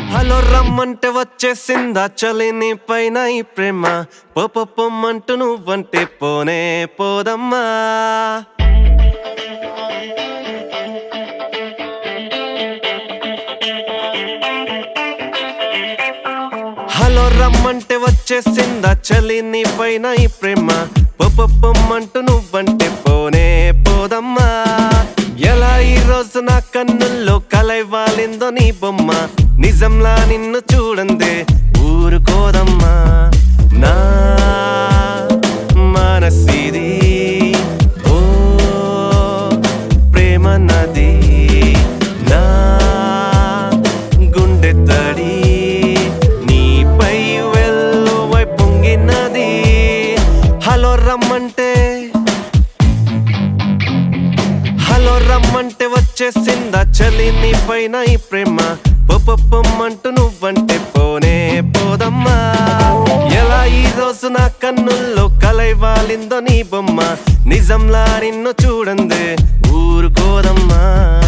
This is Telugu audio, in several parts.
హలో రమ్మంటే వచ్చేసిందా చలిని పైన ఈ ప్రేమ పొప్ప పొమ్మంటూ నువ్వంటే పోనే పోదమ్మా హలో రమ్మంటే వచ్చేసిందా చలిని పైన ఈ ప్రేమ పొప్ప పొమ్మంటూ నువ్వంటే పోనే పోదమ్మా ఎలా ఈ రోజు నా కన్నుల్లో కలైవాలిందో నీ బొమ్మ నిజంలా నిన్ను చూడందే ఊరుకోదమ్మా నా మనసిది ఓ ప్రేమ నది నా గుండె తడి నీపై వెల్లువై పొంగినది హలో రమ్మంటే హలో రమ్మంటే వచ్చేసిందా చలి నీ పైన ఈ ప్రేమ పొప్పొమ్మంటూ నువ్వంటే పోనే పోదమ్మా ఎలా ఈ రోజు నా కన్నుల్లో కలైవాలిందో నీ బొమ్మ నిజంలా నిన్ను చూడందే ఊరుకోదమ్మా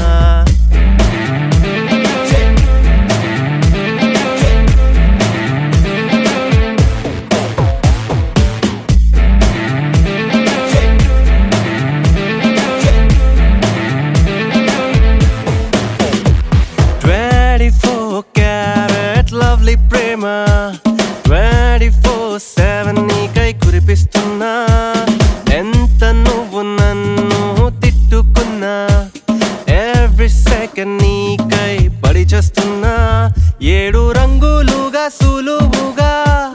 ట్వంటీ ఫోర్ క్యారెట్ లవ్లీ ప్రేమ ట్వంటీ ఫోర్ సెవెన్ నీకై కురిపిస్తున్నా ఎంత నువ్వు నన్ను తిట్టుకున్నా ఎవ్రీ సెకండ్ నీకై పడి చేస్తున్నా ఏడు రంగులుగా సులువుగా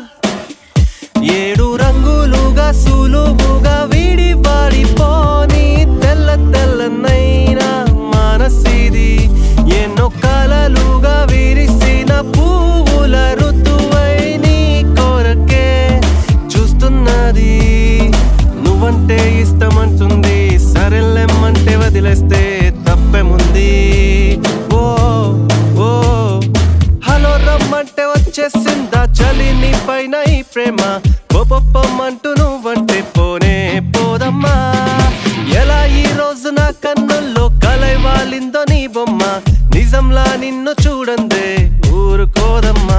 ఏడు రంగులుగా సులువుగా విడి పడిపోని తెల్ల తెల్లనైనా మనసిది ఎన్నో కలలుగా విరిసిన పువ్వుల ఋతువై నీ కొరకే చూస్తున్నది నువ్వంటే ఇష్టమంటుంది సరెల్లెమ్మంటే వదిలేస్తే తప్పేముంది ఓ ఓ హలో రమ్మంటే వచ్చేసిందా చలి నీ పైన ఈ ప్రేమ పొప్పొప్పమంటూ నువ్వంటే పోనే పోదమ్మా ఎలా ఈ రోజు నా కన్నుల్లో కలైవాలిందో నీ బొమ్మ నిజంలా నిన్ను చూడందే ఊరుకోదమ్మా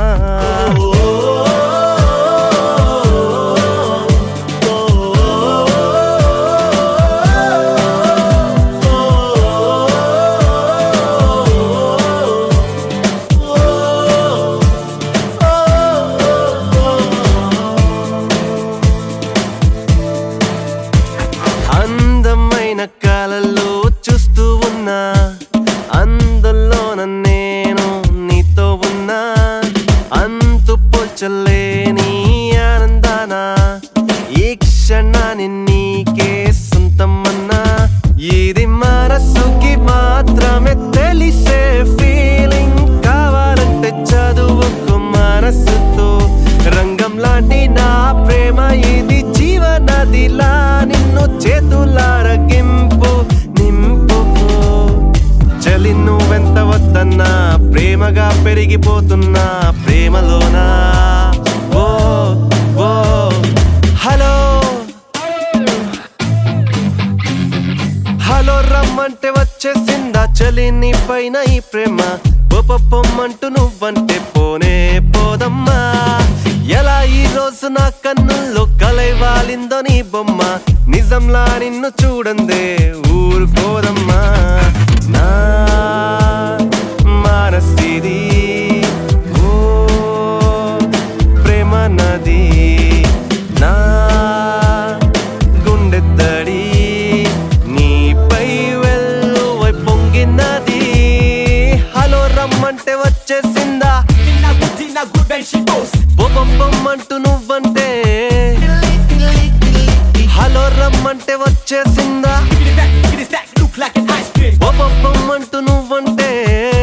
అందమైన కళల్లో చూస్తూ ఉన్నా అందులోన నేను నీతో ఉన్నా అంతు పోల్చలేని ఆనందాన ఈ క్షణాన్ని నీకే సొంతమన్నా ఇది మనసుకి మాత్రమే తెలిసే ఫీలింగ్ కావాలంటే చదువుకు మనసుతో రంగం లాంటి నా ప్రేమ ఇది జీవనదిలా నిన్ను చేతులారగింపు నింపుకో చలి నువ్వెంత వద్దన్నా ప్రేమగా పెరిగిపోతున్నా ప్రేమలోనా ఓ ఓ హలో హలో రమ్మంటే వచ్చేసిందా చలి నీ పైన ఈ ప్రేమ పొప్పొమ్మంటూ నువ్వంటే పోనే పోదమ్మా ఎలా ఈ రోజు నా కన్నుల్లో కలైవాలిందో నీ బొమ్మ నిజంలా నిన్ను చూడందే ఊరుకోదమ్మా నా మనసిది ఓ ప్రేమ నది నా గుండె తడి నీపై వెల్లువై పొంగినది హలో రమ్మంటే వచ్చేసిందా Tina good, Tina good when she goes. బొమ్మంటూ నువ్వంటే హలో రమ్మంటే వచ్చేసిందా Give it back, give it stack, look like an ice cream. బొమ్మంటూ నువ్వంటే